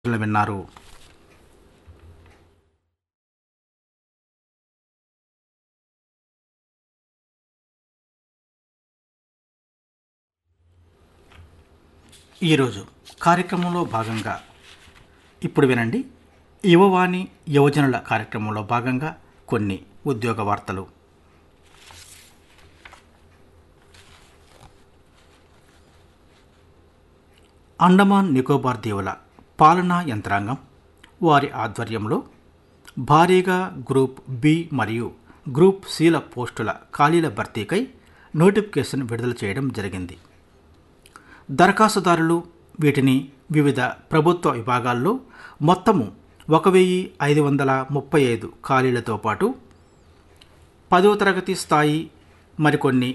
విన్నారు ఈరోజు కార్యక్రమంలో భాగంగా ఇప్పుడు వినండి యువవాణి యువజనుల కార్యక్రమంలో భాగంగా కొన్ని ఉద్యోగ వార్తలు అండమాన్ నికోబార్ దీవుల పాలనా యంత్రాంగం వారి ఆధ్వర్యంలో భారీగా గ్రూప్ బి మరియు గ్రూప్ సిల పోస్టుల ఖాళీల భర్తీకై నోటిఫికేషన్ విడుదల చేయడం జరిగింది దరఖాస్తుదారులు వీటిని వివిధ ప్రభుత్వ విభాగాల్లో మొత్తము ఒక వెయ్యి ఐదు వందల ముప్పై ఐదు ఖాళీలతో పాటు పదవ తరగతి స్థాయి మరికొన్ని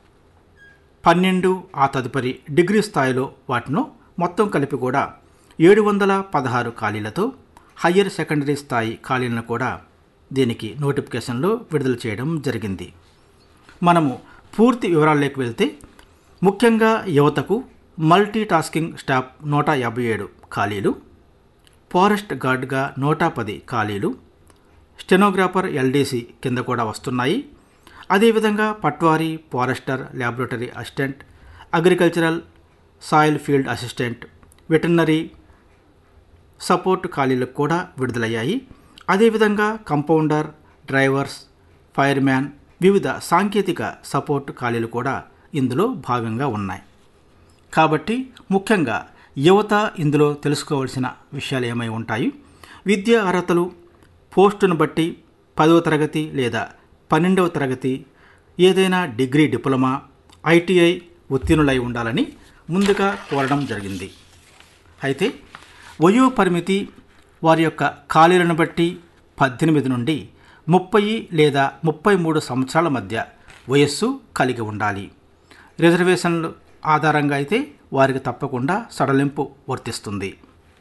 పన్నెండు ఆ తదుపరి డిగ్రీ స్థాయిలో వాటిను మొత్తం కలిపి కూడా ఏడు వందల పదహారు ఖాళీలతో హయ్యర్ సెకండరీ స్థాయి ఖాళీలను కూడా దీనికి నోటిఫికేషన్లో విడుదల చేయడం జరిగింది మనము పూర్తి వివరాల్లోకి వెళ్తే ముఖ్యంగా యువతకు మల్టీ టాస్కింగ్ స్టాఫ్ నూట యాభై ఏడు ఖాళీలు ఫారెస్ట్ గార్డ్గా నూట పది ఖాళీలు స్టెనోగ్రాఫర్ ఎల్డీసీ కింద కూడా వస్తున్నాయి అదేవిధంగా patwari forester laboratory assistant agricultural soil field assistant veterinary support ఖాళీలకు కూడా విడుదలయ్యాయి అదేవిధంగా కంపౌండర్ డ్రైవర్స్ ఫైర్మ్యాన్ వివిధ సాంకేతిక సపోర్ట్ ఖాళీలు కూడా ఇందులో భాగంగా ఉన్నాయి కాబట్టి ముఖ్యంగా యువత ఇందులో తెలుసుకోవాల్సిన విషయాలు ఏమై ఉంటాయి విద్యా అర్హతలు పోస్టును బట్టి పదవ తరగతి లేదా పన్నెండవ తరగతి ఏదైనా డిగ్రీ డిప్లొమా ఐటీఐ ఉత్తీర్ణులై ఉండాలని ముందుగా కోరడం జరిగింది అయితే వయో పరిమితి వారి యొక్క ఖాళీలను బట్టి పద్దెనిమిది నుండి ముప్పై లేదా ముప్పై మూడు సంవత్సరాల మధ్య వయస్సు కలిగి ఉండాలి రిజర్వేషన్లు ఆధారంగా అయితే వారికి తప్పకుండా సడలింపు వర్తిస్తుంది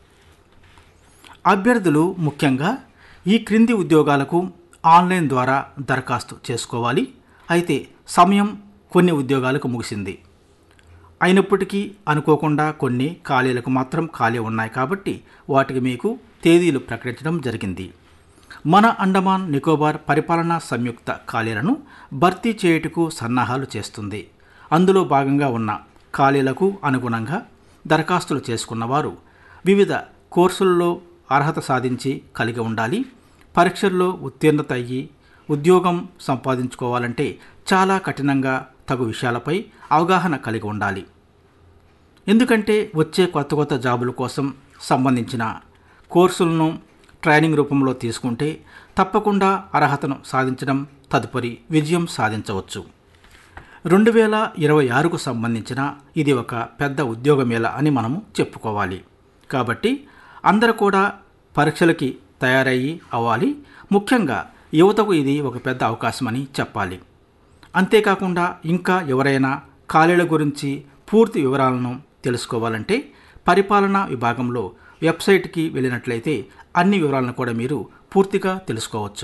అభ్యర్థులు ముఖ్యంగా ఈ క్రింది ఉద్యోగాలకు ఆన్లైన్ ద్వారా దరఖాస్తు చేసుకోవాలి అయితే సమయం కొన్ని ఉద్యోగాలకు ముగిసింది అయినప్పటికీ అనుకోకుండా కొన్ని ఖాళీలకు మాత్రం ఖాళీ ఉన్నాయి కాబట్టి వాటికి మీకు తేదీలు ప్రకటించడం జరిగింది మన అండమాన్ నికోబార్ పరిపాలనా సంయుక్త ఖాళీలను భర్తీ చేయుటకు సన్నాహాలు చేస్తుంది అందులో భాగంగా ఉన్న ఖాళీలకు అనుగుణంగా దరఖాస్తులు చేసుకున్నవారు వివిధ కోర్సుల్లో అర్హత సాధించి కలిగి ఉండాలి పరీక్షల్లో ఉత్తీర్ణత అయ్యి ఉద్యోగం సంపాదించుకోవాలంటే చాలా కఠినంగా తగు విషయాలపై అవగాహన కలిగి ఉండాలి ఎందుకంటే వచ్చే కొత్త కొత్త జాబుల కోసం సంబంధించిన కోర్సులను ట్రైనింగ్ రూపంలో తీసుకుంటే తప్పకుండా అర్హతను సాధించడం తదుపరి విజయం సాధించవచ్చు రెండు వేల ఇరవై ఆరుకు సంబంధించిన ఇది ఒక పెద్ద ఉద్యోగమేళ అని మనము చెప్పుకోవాలి కాబట్టి అందరూ కూడా పరీక్షలకి తయారయ్యి అవ్వాలి ముఖ్యంగా యువతకు ఇది ఒక పెద్ద అవకాశమని చెప్పాలి అంతేకాకుండా ఇంకా ఎవరైనా ఖాళీల గురించి పూర్తి వివరాలను తెలుసుకోవాలంటే పరిపాలనా విభాగంలో వెబ్సైట్కి వెళ్ళినట్లయితే అన్ని వివరాలను కూడా మీరు పూర్తిగా తెలుసుకోవచ్చు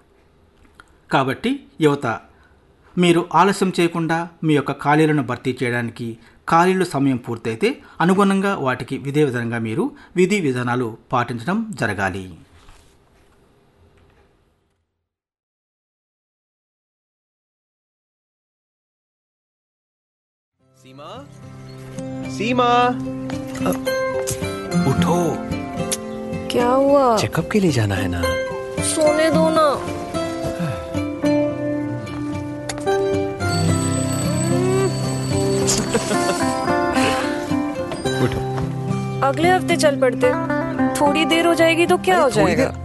కాబట్టి యువత మీరు ఆలస్యం చేయకుండా మీ యొక్క ఖాళీలను భర్తీ చేయడానికి ఖాళీల సమయం పూర్తయితే అనుగుణంగా వాటికి విధే విధంగా మీరు విధి విధానాలు పాటించడం జరగాలి सीमा सीमा अ, उठो क्या हुआ चेकअप के लिए जाना है ना सोने दो ना उठो अगले हफ्ते चल पड़ते थोड़ी देर हो जाएगी तो क्या हो थोड़ी जाएगा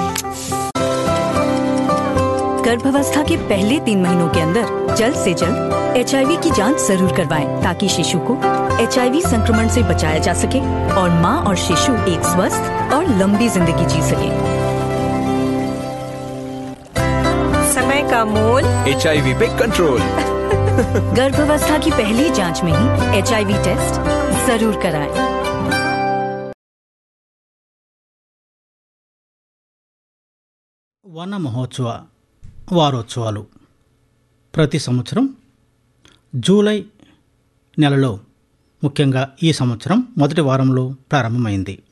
गर्भावस्था के पहले तीन महीनों के अंदर जल्द से जल्द एच की जांच जरूर करवाएं ताकि शिशु को एच संक्रमण से बचाया जा सके और माँ और शिशु एक स्वस्थ और लंबी जिंदगी जी सके समय का मोल एच पे कंट्रोल गर्भावस्था की पहली जांच में ही एच टेस्ट जरूर कराएं। వన మహోత్సవ వారోత్సవాలు ప్రతి సంవత్సరం జూలై నెలలో ముఖ్యంగా ఈ సంవత్సరం మొదటి వారంలో ప్రారంభమైంది